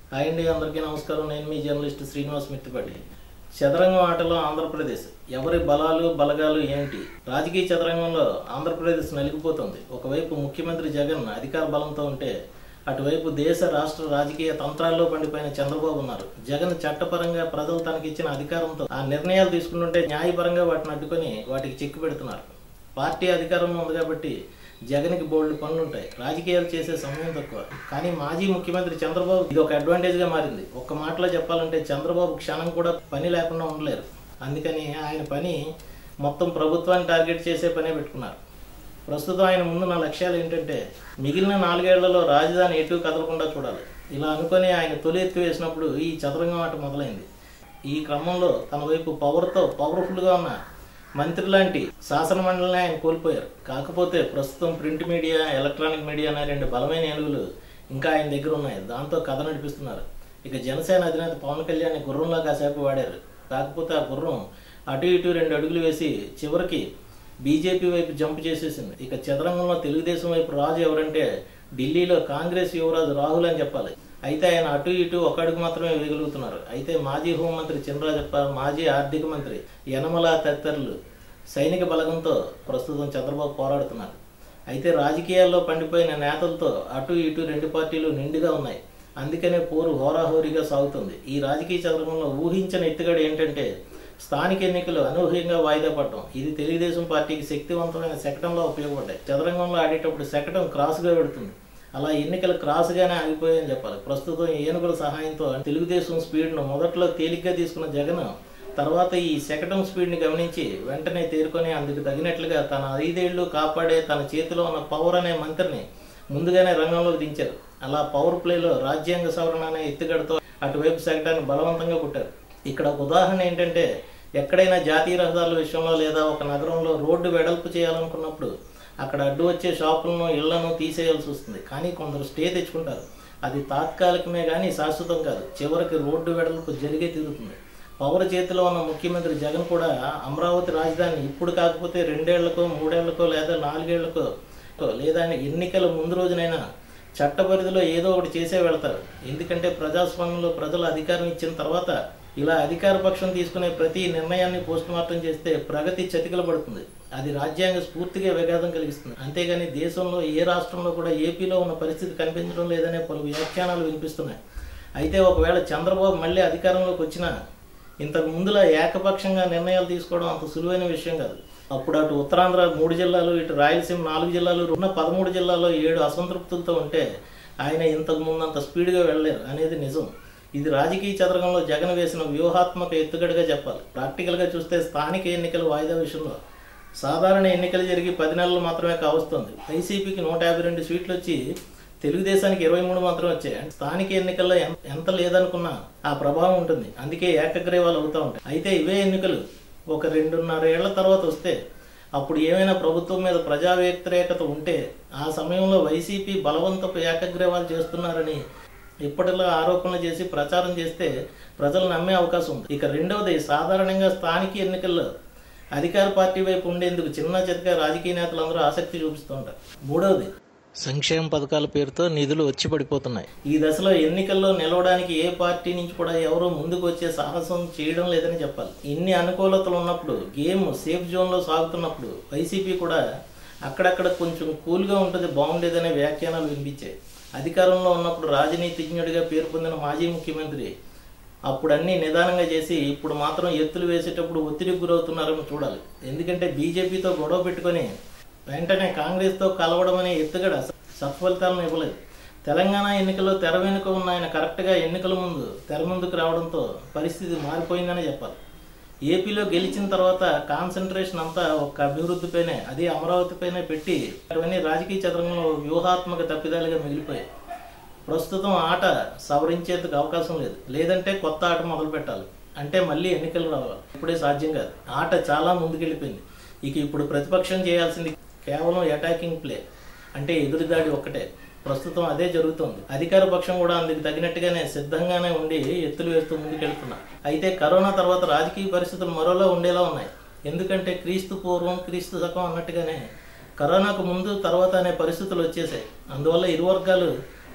hi అండి అందరికీ నమస్కారం నేను మీ జర్నలిస్ట్ శ్రీనివాస్ మిత్తిపల్లి చదరంగం ఆటలో ఆంధ్రప్రదేశ్ ఎవరి బలాలు బలగాలు ఏంటి రాజకీయ చదరంగంలో ఆంధ్రప్రదేశ్ నలిగిపోతుంది ఒకవైపు ముఖ్యమంత్రి జగన్ అధికార బలంతో ఉంటే అటువైపు దేశ రాష్ట్ర రాజకీయ తంత్రాల్లో పండిపోయిన చంద్రబాబు ఉన్నారు జగన్ చట్టపరంగా ప్రజలు తనకిచ్చిన అధికారంతో ఆ నిర్ణయాలు తీసుకుంటుంటే న్యాయపరంగా వాటిని అడ్డుకొని వాటికి చెక్కు పెడుతున్నారు పార్టీ అధికారంలో ఉంది కాబట్టి జగన్కి బోల్డ్ పనులు ఉంటాయి రాజకీయాలు చేసే సమయం తక్కువ కానీ మాజీ ముఖ్యమంత్రి చంద్రబాబు ఇది ఒక అడ్వాంటేజ్గా మారింది ఒక్క మాటలో చెప్పాలంటే చంద్రబాబు క్షణం కూడా పని లేకుండా ఉండలేరు అందుకని ఆయన పని మొత్తం ప్రభుత్వాన్ని టార్గెట్ చేసే పనే పెట్టుకున్నారు ప్రస్తుతం ఆయన ముందున్న లక్ష్యాలు ఏంటంటే మిగిలిన నాలుగేళ్లలో రాజధాని ఎటు కదలకుండా చూడాలి ఇలా అనుకొని ఆయన తొలి ఎత్తు వేసినప్పుడు ఈ చదరంగం ఆట మొదలైంది ఈ క్రమంలో తన వైపు పవర్తో పవర్ఫుల్గా ఉన్న మంత్రి లాంటి శాసన మండలిని ఆయన కోల్పోయారు కాకపోతే ప్రస్తుతం ప్రింట్ మీడియా ఎలక్ట్రానిక్ మీడియా అనే రెండు బలమైన ఏనుగులు ఇంకా ఆయన దగ్గర ఉన్నాయి దాంతో కథ నడిపిస్తున్నారు ఇక జనసేన అధినేత పవన్ కళ్యాణ్ గుర్రంలా కాసేపు వాడారు కాకపోతే ఆ గుర్రం అటు ఇటు రెండు అడుగులు వేసి చివరికి బీజేపీ వైపు జంప్ చేసేసింది ఇక చదరంగంలో తెలుగుదేశం వైపు రాజు ఎవరంటే ఢిల్లీలో కాంగ్రెస్ యువరాజు రాహుల్ అని చెప్పాలి అయితే ఆయన అటు ఇటు ఒక అడుగు మాత్రమే వేయగలుగుతున్నారు అయితే మాజీ హోంమంత్రి చినరాజప్ప మాజీ ఆర్థిక మంత్రి యనమల తదితరులు సైనిక బలగంతో ప్రస్తుతం చంద్రబాబు పోరాడుతున్నారు అయితే రాజకీయాల్లో పండిపోయిన నేతలతో అటు ఇటు రెండు పార్టీలు నిండుగా ఉన్నాయి అందుకనే పోరు హోరాహోరీగా సాగుతుంది ఈ రాజకీయ చదరంగంలో ఊహించని ఎత్తుగడ ఏంటంటే స్థానిక ఎన్నికలు అనూహ్యంగా వాయిదా పడటం ఇది తెలుగుదేశం పార్టీకి శక్తివంతమైన శకటంలో ఉపయోగపడ్డాయి చదరంగంలో ఆడేటప్పుడు శకటం క్రాస్గా పెడుతుంది అలా ఎన్నికలు క్రాస్గానే ఆగిపోయాయని చెప్పాలి ప్రస్తుతం ఏనుగుల సహాయంతో తెలుగుదేశం స్పీడ్ను మొదట్లో తేలిగ్గా తీసుకున్న జగన్ తర్వాత ఈ శకటం స్పీడ్ని గమనించి వెంటనే తేరుకొని అందుకు తగినట్లుగా తన ఐదేళ్లు కాపాడే తన చేతిలో ఉన్న పవర్ అనే మంత్రిని ముందుగానే రంగంలోకి దించారు అలా పవర్ ప్లేలో రాజ్యాంగ సవరణ అనే ఎత్తుగడతో అటువైపు శకటాన్ని బలవంతంగా పుట్టారు ఇక్కడ ఒక ఉదాహరణ ఏంటంటే ఎక్కడైనా జాతీయ రహదారుల విషయంలో లేదా ఒక నగరంలో రోడ్డు వెడల్పు చేయాలనుకున్నప్పుడు అక్కడ అడ్డు వచ్చే షాపులను ఇళ్లను తీసేయాల్సి వస్తుంది కానీ కొందరు స్టే తెచ్చుకుంటారు అది తాత్కాలికమే కానీ శాశ్వతం కాదు చివరికి రోడ్డు వెడల్పు జరిగే తీరుతుంది పవర్ చేతిలో ఉన్న ముఖ్యమంత్రి జగన్ కూడా అమరావతి రాజధాని ఇప్పుడు కాకపోతే రెండేళ్లకో మూడేళ్లకో లేదా నాలుగేళ్లకో లేదా ఎన్నికల ముందు రోజునైనా చట్ట పరిధిలో ఏదో ఒకటి చేసే వెళ్తారు ఎందుకంటే ప్రజాస్వామ్యంలో ప్రజలు అధికారం ఇచ్చిన తర్వాత ఇలా అధికార పక్షం తీసుకునే ప్రతి నిర్ణయాన్ని పోస్ట్ మార్టం చేస్తే ప్రగతి చతికిల పడుతుంది అది రాజ్యాంగ స్ఫూర్తిగా విఘాతం కలిగిస్తుంది అంతేగాని దేశంలో ఏ రాష్ట్రంలో కూడా ఏపీలో ఉన్న పరిస్థితి కనిపించడం లేదనే పలు వ్యాఖ్యానాలు వినిపిస్తున్నాయి అయితే ఒకవేళ చంద్రబాబు మళ్ళీ అధికారంలోకి వచ్చినా ఇంతకు ముందులా ఏకపక్షంగా నిర్ణయాలు తీసుకోవడం అంత సులువైన విషయం కాదు అప్పుడు అటు ఉత్తరాంధ్ర మూడు జిల్లాలు ఇటు రాయలసీమ నాలుగు జిల్లాలు ఉన్న పదమూడు జిల్లాల్లో ఏడు అసంతృప్తులతో ఉంటే ఆయన ఇంతకు ముందు అంత స్పీడ్గా వెళ్ళలేరు అనేది నిజం ఇది రాజకీయ చదరంగంలో జగన్ వేసిన వ్యూహాత్మక ఎత్తుగడగా చెప్పాలి ప్రాక్టికల్గా చూస్తే స్థానిక ఎన్నికల వాయిదా విషయంలో సాధారణ ఎన్నికలు జరిగి పది నెలలు మాత్రమే కావస్తుంది వైసీపీకి నూట యాభై రెండు సీట్లు వచ్చి తెలుగుదేశానికి ఇరవై మూడు మాత్రం వచ్చాయి అంటే స్థానిక ఎన్నికల్లో ఎంత ఎంత లేదనుకున్నా ఆ ప్రభావం ఉంటుంది అందుకే ఏకగ్రీవాలు అవుతూ ఉంటాయి అయితే ఇవే ఎన్నికలు ఒక రెండున్నర ఏళ్ల తర్వాత వస్తే అప్పుడు ఏమైనా ప్రభుత్వం మీద ప్రజా వ్యతిరేకత ఉంటే ఆ సమయంలో వైసీపీ బలవంతపు ఏకగ్రీవాలు చేస్తున్నారని ఇప్పటిలా ఆరోపణలు చేసి ప్రచారం చేస్తే ప్రజలు నమ్మే అవకాశం ఉంది ఇక రెండవది సాధారణంగా స్థానిక ఎన్నికల్లో అధికార పార్టీ వైపు ఉండేందుకు చిన్న చితక రాజకీయ నేతలందరూ ఆసక్తి చూపిస్తూ ఉంటారు మూడవది సంక్షేమ పథకాల పేరుతో నిధులు వచ్చి పడిపోతున్నాయి ఈ దశలో ఎన్నికల్లో నిలవడానికి ఏ పార్టీ నుంచి కూడా ఎవరూ ముందుకు వచ్చే సాహసం చేయడం లేదని చెప్పాలి ఇన్ని అనుకూలతలు ఉన్నప్పుడు గేమ్ సేఫ్ జోన్లో సాగుతున్నప్పుడు వైసీపీ కూడా అక్కడక్కడ కొంచెం కూల్గా ఉంటుంది బాగుండేదనే వ్యాఖ్యానాలు వినిపించాయి అధికారంలో ఉన్నప్పుడు రాజనీతిజ్ఞుడిగా పేరు పొందిన మాజీ ముఖ్యమంత్రి అప్పుడు అన్నీ నిదానంగా చేసి ఇప్పుడు మాత్రం ఎత్తులు వేసేటప్పుడు ఒత్తిడికి గురవుతున్నారని చూడాలి ఎందుకంటే బీజేపీతో గొడవ పెట్టుకొని వెంటనే కాంగ్రెస్తో కలవడం అనే ఎత్తుగడ సత్ఫలితాలను ఇవ్వలేదు తెలంగాణ ఎన్నికల్లో తెర వెనుక ఉన్న ఆయన కరెక్ట్గా ఎన్నికల ముందు తెర ముందుకు రావడంతో పరిస్థితి మారిపోయిందనే చెప్పాలి ఏపీలో గెలిచిన తర్వాత కాన్సన్ట్రేషన్ అంతా ఒక అభివృద్ధిపైనే అది అమరావతిపైనే పెట్టి అవన్నీ రాజకీయ చదరంగంలో వ్యూహాత్మక తప్పిదాలుగా మిగిలిపోయాయి ప్రస్తుతం ఆట సవరించేందుకు అవకాశం లేదు లేదంటే కొత్త ఆట మొదలు పెట్టాలి అంటే మళ్ళీ ఎన్నికలు రావాలి ఇప్పుడే సాధ్యం కాదు ఆట చాలా ముందుకెళ్ళిపోయింది ఇక ఇప్పుడు ప్రతిపక్షం చేయాల్సింది కేవలం అటాకింగ్ ప్లే అంటే ఎదురుదాడి ఒక్కటే ప్రస్తుతం అదే జరుగుతోంది అధికార పక్షం కూడా అందుకు తగినట్టుగానే సిద్ధంగానే ఉండి ఎత్తులు వేస్తూ ముందుకెళ్తున్నా అయితే కరోనా తర్వాత రాజకీయ పరిస్థితులు మరోలా ఉండేలా ఉన్నాయి ఎందుకంటే క్రీస్తు పూర్వం క్రీస్తు శకం అన్నట్టుగానే కరోనాకు ముందు తర్వాత అనే పరిస్థితులు వచ్చేసాయి అందువల్ల ఇరు వర్గాలు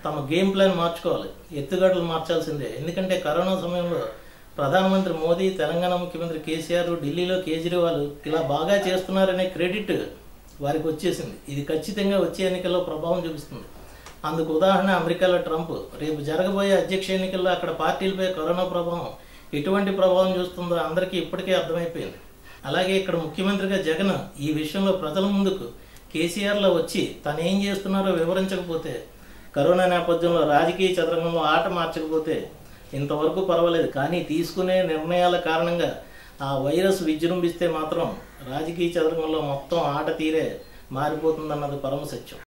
తమ గేమ్ ప్లాన్ మార్చుకోవాలి ఎత్తుగడలు మార్చాల్సిందే ఎందుకంటే కరోనా సమయంలో ప్రధానమంత్రి మోదీ తెలంగాణ ముఖ్యమంత్రి కేసీఆర్ ఢిల్లీలో కేజ్రీవాల్ ఇలా బాగా చేస్తున్నారనే క్రెడిట్ వారికి వచ్చేసింది ఇది ఖచ్చితంగా వచ్చే ఎన్నికల్లో ప్రభావం చూపిస్తుంది అందుకు ఉదాహరణ అమెరికాలో ట్రంప్ రేపు జరగబోయే అధ్యక్ష ఎన్నికల్లో అక్కడ పార్టీలపై కరోనా ప్రభావం ఎటువంటి ప్రభావం చూస్తుందో అందరికీ ఇప్పటికే అర్థమైపోయింది అలాగే ఇక్కడ ముఖ్యమంత్రిగా జగన్ ఈ విషయంలో ప్రజల ముందుకు కేసీఆర్లో వచ్చి తను ఏం చేస్తున్నారో వివరించకపోతే కరోనా నేపథ్యంలో రాజకీయ చదరంగంలో ఆట మార్చకపోతే ఇంతవరకు పర్వాలేదు కానీ తీసుకునే నిర్ణయాల కారణంగా ఆ వైరస్ విజృంభిస్తే మాత్రం రాజకీయ చదరంగంలో మొత్తం ఆట తీరే మారిపోతుందన్నది పరమ సత్యం